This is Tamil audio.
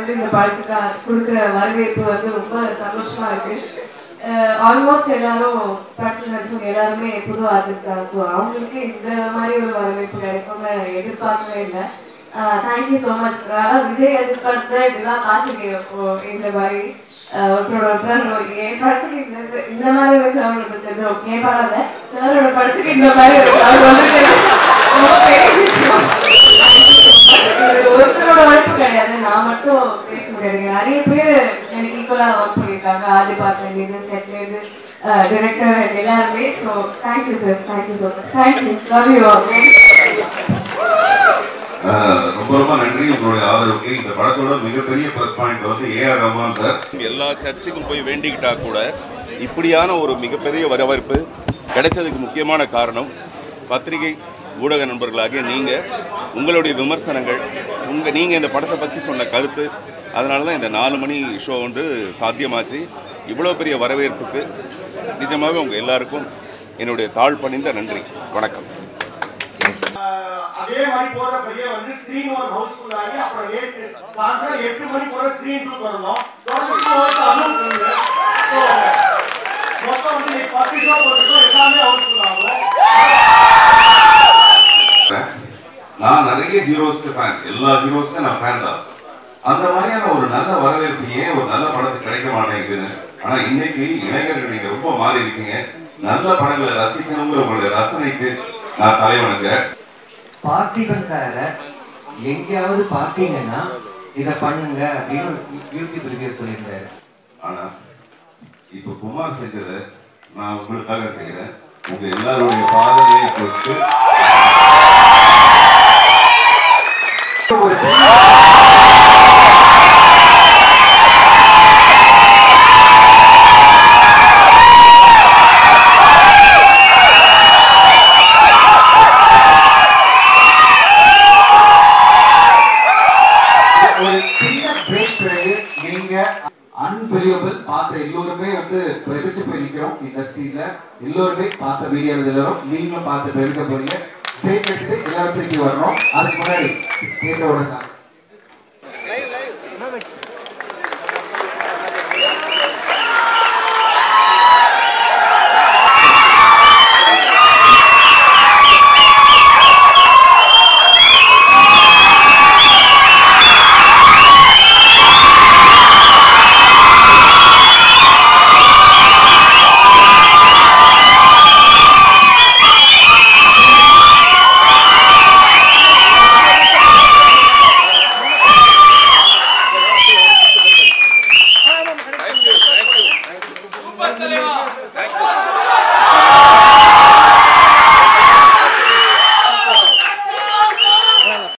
வந்து இந்த படத்துக்கு கொடுக்குற வரவேற்பு வந்து ரொம்ப சந்தோஷமா இருக்கு ஆல்மோஸ்ட் எல்லாரும் படத்தில் நடிச்சவங்க எல்லாருமே புது ஆர்டிஸ்ட் தான் ஸோ அவங்களுக்கு இந்த மாதிரி ஒரு வரவேற்பு கிடைக்கும்னு எதிர்பார்க்கவே இல்லை தேங்க்யூ ஸோ மச் அதாவது விஜய் எதிர்பார்த்து இதெல்லாம் பார்த்துருக்கேன் இப்போ இந்த மாதிரி ஆஹ் ஒருத்தரோட ஒருத்தர் என் படத்துக்கு இந்த இது- இந்த மாதிரி ஒரு crowd வந்து தெரிஞ்சோம் என் படம் இல்லை சிலரோட படத்துக்கு இந்த மாதிரி ஒரு crowd வந்து ரொம்ப பெரிய விஷயம் இது ஒருத்தரோட உழைப்பு கிடையாது நான் மட்டும் பேச முடியாதுங்க நிறைய பேர் எனக்கு ஈக்குவலா ஒர்க் பண்ணியிருக்காங்க ஆதி பாட்டில் இது செட்ல இது டிரெக்டர் எல்லாருமே so thank you sir thank you so much thank you love you all ah ரொம்ப ரொம்ப நன்றி உங்களுடைய ஆதரவுக்கு இந்த படத்தோட மிகப்பெரிய ப்ளஸ் பாயிண்ட் வந்து ஏஆர் ரஹ்மான் சார் எல்லா சர்ச்சுக்கும் போய் வேண்டிக்கிட்டா கூட இப்படியான ஒரு மிகப்பெரிய வரவேற்பு கிடைச்சதுக்கு முக்கியமான காரணம் பத்திரிகை ஊடக நண்பர்களாகிய நீங்கள் உங்களுடைய விமர்சனங்கள் உங்கள் நீங்கள் இந்த படத்தை பற்றி சொன்ன கருத்து அதனால தான் இந்த நாலு மணி ஷோ வந்து சாத்தியமாச்சு இவ்வளோ பெரிய வரவேற்புக்கு நிஜமாகவே உங்கள் எல்லாருக்கும் என்னுடைய தாழ் பணிந்த நன்றி வணக்கம் அதே மாதிரி போற பையன் வந்து ஸ்கிரீன் ஒர்க் ஹவுஸ்ஃபுல் ஆகி அப்புறம் நேற்று சாயந்தரம் எட்டு மணி போல ஸ்கிரீன் டூ வரணும் தொடர்ந்து work அதுவும் போகுது. So, மொத்தம் வந்து இன்னைக்கு பத்து ஷோ போட்டுருக்கோம் எல்லாமே ஹவுஸ்ஃபுல் ஆகும் நான் நிறைய ஹீரோஸ்க்கு ஃபேன் எல்லா ஹீரோஸ்க்கும் நான் ஃபேன் தான் அந்த மாதிரியான ஒரு நல்ல வரவேற்பு ஏன் ஒரு நல்ல படத்துக்கு கிடைக்க மாட்டேங்குதுன்னு ஆனா இன்னைக்கு இளைஞர்கள் நீங்க ரொம்ப மாறி இருக்கீங்க நல்ல படங்களை ரசிக்கணுங்கிற உங்களுடைய ரசனைக்கு நான் தலைவணங்குறேன் பார்த்திபன் சாரை எங்கேயாவது பார்த்தீங்கன்னா இதை பண்ணுங்க அப்படின்னு யூடியூப் ரிவ்யூ சொல்லியிருந்தாரு ஆனா இப்ப குமார் செஞ்சதை நான் உங்களுக்காக செய்யறேன் உங்க எல்லாருடைய பாதையை கொடுத்து ஒரு ஒரு சின்ன பிரேக் பிறகு நீங்க அன்பிலியபிள் பார்த்த எல்லோருமே வந்து பிரமிச்சு போய் நிக்கிறோம் இண்டஸ்ட்ரியில எல்லோருமே பார்த்த வீடியோ எல்லாரும் நீங்களும் பார்த்து பிரமிக்க போறீங்க பிரேக் எடுத்துட்டு எல்லாரும் திரும்பி வரணும் அதுக்கு முன்னாடி கேட்டோட சார் தேங்க்யூ